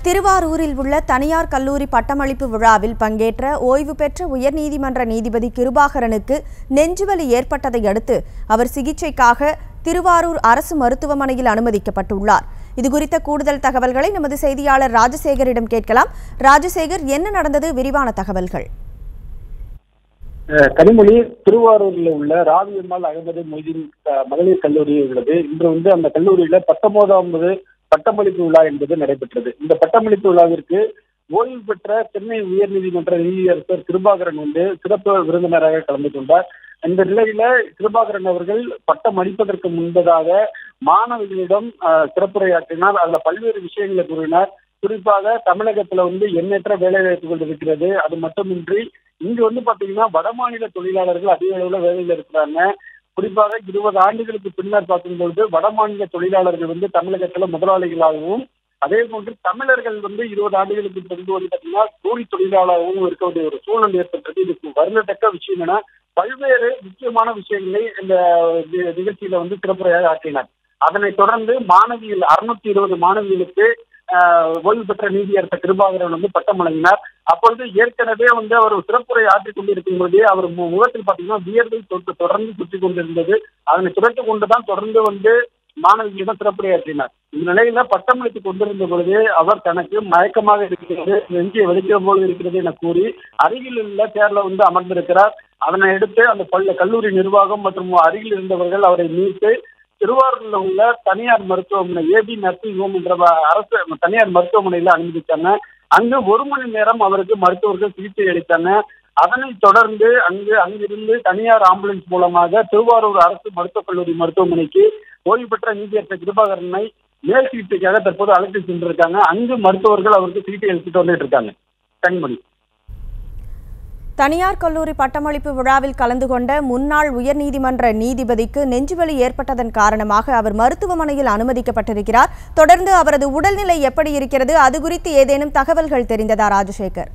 திருவாரூரில் உள்ள தனியார் கல்லூரி பட்டமளிப்பு விழாவில் பங்கேற்ற ஓய்வு பெற்ற உயர்நீதிமன்ற நீதிபதி கிருபாகரனுக்கு நெஞ்சுவலி ஏற்பட்டதை அடுத்து அவர் சிகிச்சைக்காக திருவாரூர் அரசு மருத்துவமனையில் அனுமதிக்கப்பட்டுள்ளார் இதுகுறித்த கூடுதல் தகவல்களை நமது செய்தியாளர் ராஜசேகரிடம் கேட்கலாம் ராஜசேகர் என்ன நடந்தது விரிவான தகவல்கள் அஹ் கனிமொழி திருவாரூரில் உள்ள ராவியம்மாள் அகமது மொய்தீன் அஹ், மகளிர் கல்லூரி உள்ளது இன்று வந்து அந்த கல்லூரியில பத்தொன்பதாவது பட்டமளிப்பு விழா என்பது நடைபெற்றது இந்த பட்டமளிப்பு விழாவிற்கு ஓய்வு பெற்ற சென்னை உயர்நீதிமன்ற நீதியரசர் கிருபாகரன் வந்து சிறப்பு விருந்தினராக கலந்து கொண்டார் இந்த நிலையில கிருபாகரன் அவர்கள் பட்டம் அளிப்பதற்கு முன்பதாக மாணவிகளிடம் அஹ், சிறப்புரையாற்றினார் அதுல பல்வேறு விஷயங்களை கூறினார் குறிப்பாக தமிழகத்துல வந்து எண்ணற்ற வேலை வாய்ப்புகள் இருக்கிறது அது மட்டுமின்றி இங்க வந்து பாத்தீங்கன்னா வடமாநில தொழிலாளர்கள் அதிக அளவுல வேலையில இருக்கிறாங்க குறிப்பாக இருபது ஆண்டுகளுக்கு பின்னர் பார்க்கும்பொழுது வடமாநில தொழிலாளர்கள் வந்து தமிழகத்துல முதலாளிகளாகவும் அதே போன்று தமிழர்கள் வந்து இருபது ஆண்டுகளுக்கு பின்பு வந்து பாத்தீங்கன்னா கூலி தொழிலாளராகவும் இருக்க வேண்டிய ஒரு சூழல் ஏற்பட்டது இதுக்கு வருந்தத்தக்க விஷயம் என பல்வேறு முக்கியமான விஷயங்களை இந்த தி- நிகழ்ச்சியில வந்து சிறப்புரையாக ஆற்றினார் அதனைத் தொடர்ந்து மாணவிகள் அறுநூத்தி இருபது மாணவிகளுக்கு ஆஹ், ஓய்வு பெற்ற நீதியரசர் கிருபாகரன் வந்து பட்டம் வழங்கினார் அப்பொழுது ஏற்கனவே வந்து அவர் சிறப்புரை ஆற்றிக் கொண்டிருக்கும் பொழுதே அவர் மு- முகத்தில் பாத்தீங்கன்னா வியர்வை தொட்டு தொடர்ந்து சுற்றி கொண்டிருந்தது அதனை துடைத்து கொண்டுதான் தொடர்ந்து வந்து மாணவிகளிடம் சிறப்புரையாற்றினார் இந்த நிலையில பட்டமளித்து கொண்டிருந்த பொழுது அவர் தனக்கு மயக்கமாக இருக்கிறது நெஞ்சை வலிக்கிற போல இருக்கிறது என கூறி அருகில் உள்ள சேர்ல வந்து அமர்ந்திருக்கிறார் அதனை அடுத்து அந்த பள்ளி கல்லூரி நிர்வாகம் மற்றும் அருகில் இருந்தவர்கள் அவரை மீட்டு திருவாரூர்ல உள்ள தனியார் மருத்துவமனை ஏபி நர்சிங் ஹோம் என்ற வ- அரசு தனியார் மருத்துவமனையில அனுமதிச்சாங்க அங்கு ஒரு மணி நேரம் அவருக்கு மருத்துவர்கள் சிகிச்சை அளித்தாங்க அதனைத் தொடர்ந்து அங்கு அங்கிருந்து தனியார் ஆம்புலன்ஸ் மூலமாக திருவாரூர் அரசு மருத்துவக் கல்லூரி மருத்துவமனைக்கு ஓய்வு பெற்ற நீதியரசர் கிருபாகரனை மேல் சிகிச்சைக்காக தற்போது அழைத்து சென்றிருக்காங்க அங்கு மருத்துவர்கள் அவருக்கு சிகிச்சை அளித்துட்டு வந்துட்டு இருக்காங்க கண்மணி தனியார் கல்லூரி பட்டமளிப்பு விழாவில் கலந்து கொண்ட முன்னாள் உயர்நீதிமன்ற நீதிபதிக்கு நெஞ்சுவலி ஏற்பட்டதன் காரணமாக அவர் மருத்துவமனையில் அனுமதிக்கப்பட்டிருக்கிறார் தொடர்ந்து அவரது உடல்நிலை எப்படி இருக்கிறது அது குறித்து ஏதேனும் தகவல்கள் தெரிந்ததா ராஜசேகர்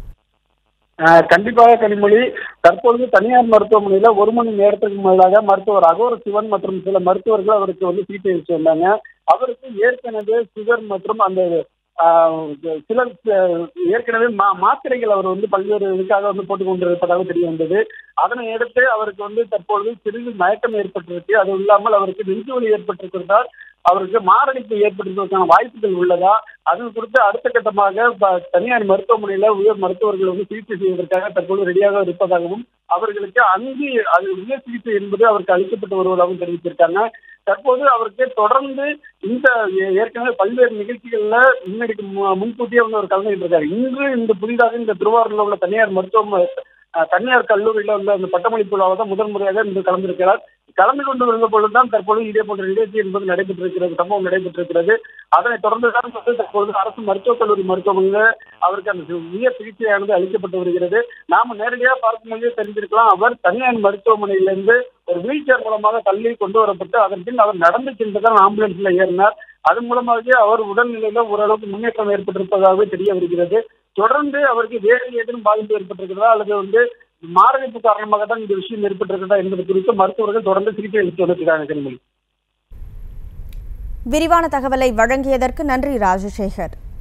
ஆஹ் கண்டிப்பாக கனிமொழி தற்பொழுது தனியார் மருத்துவமனையில ஒரு மணி நேரத்துக்கு முன்னதாக மருத்துவர் அகோர சிவன் மற்றும் சில மருத்துவர்கள் அவருக்கு வந்து சிகிச்சை அளித்து வந்தாங்க அவருக்கு ஏற்கனவே சுகர் மற்றும் அந்த ஆஹ், சில அஹ், ஏற்கனவே மா மாத்திரைகள் அவர் வந்து பல்வேறு இதுக்காக வந்து போட்டுக் கொண்டிருப்பதாக தெரிய வந்தது அதனை அடுத்து அவருக்கு வந்து தற்பொழுது சிறிது மயக்கம் ஏற்பட்டிருக்கு அது இல்லாமல் அவருக்கு நெஞ்சுவலி ஏற்பட்டிருக்கிறதால் அவருக்கு மாரடைப்பு ஏற்பட்டிருப்பதற்கான வாய்ப்புகள் உள்ளதா அது குறித்து அடுத்த கட்டமாக ப- தனியார் மருத்துவமனையில உயர் மருத்துவர்கள் வந்து சிகிச்சை செய்வதற்காக தற்போது ரெடியாக இருப்பதாகவும் அவர்களுக்கு அங்கு அது உயர் சிகிச்சை என்பது அவருக்கு அளிக்கப்பட்டு வருவதாகவும் தெரிவித்திருக்காங்க தற்போது அவருக்கு தொடர்ந்து இந்த ஏ- ஏற்கனவே பல்வேறு நிகழ்ச்சிகள்ல முன்னெடுக்க மு- முன்கூட்டியே வந்து அவர் கலந்துகிட்டு இருக்காரு இன்று இந்த புதிதாக இந்த திருவாரூர்ல உள்ள தனியார் மருத்துவ அஹ், தனியார் கல்லூரியில உள்ள அந்த பட்டமளிப்பு விழாவை தான் முதல் முறையாக இன்று கலந்திருக்கிறார் கலந்து கொண்டு வந்த பொழுதுதான் தற்பொழுது இதே போன்ற நிகழ்ச்சி என்பது நடைபெற்றிருக்கிறது சம்பவம் நடைபெற்றிருக்கிறது அதனைத் தொடர்ந்து தான் வந்து தற்பொழுது அரசு மருத்துவக் கல்லூரி மருத்துவமனையில் அவருக்கு அந்த உயர் சிகிச்சையானது அளிக்கப்பட்டு வருகிறது நாம நேரடியாக பார்க்கும்போதே தெரிஞ்சிருக்கலாம் அவர் தனியார் மருத்துவமனையிலிருந்து ஒரு வீல் சேர் மூலமாக தள்ளி கொண்டு வரப்பட்டு அதன் பின் அவர் நடந்து சென்றுதான் ஆம்புலன்ஸ்ல ஏறினார் அதன் மூலமாக அவர் உடல்நிலையில ஓரளவுக்கு முன்னேற்றம் ஏற்பட்டிருப்பதாகவே தெரிய வருகிறது தொடர்ந்து அவருக்கு வேறு ஏதேனும் பாதிப்பு ஏற்பட்டிருக்கிறதா அல்லது வந்து மாரடைப்பு காரணமாக தான் இந்த விஷயம் ஏற்பட்டிருக்கிறதா என்பது குறித்து மருத்துவர்கள் தொடர்ந்து சிகிச்சை அளித்து வந்துருக்காங்க கனிமொழி விரிவான தகவலை வழங்கியதற்கு நன்றி ராஜசேகர்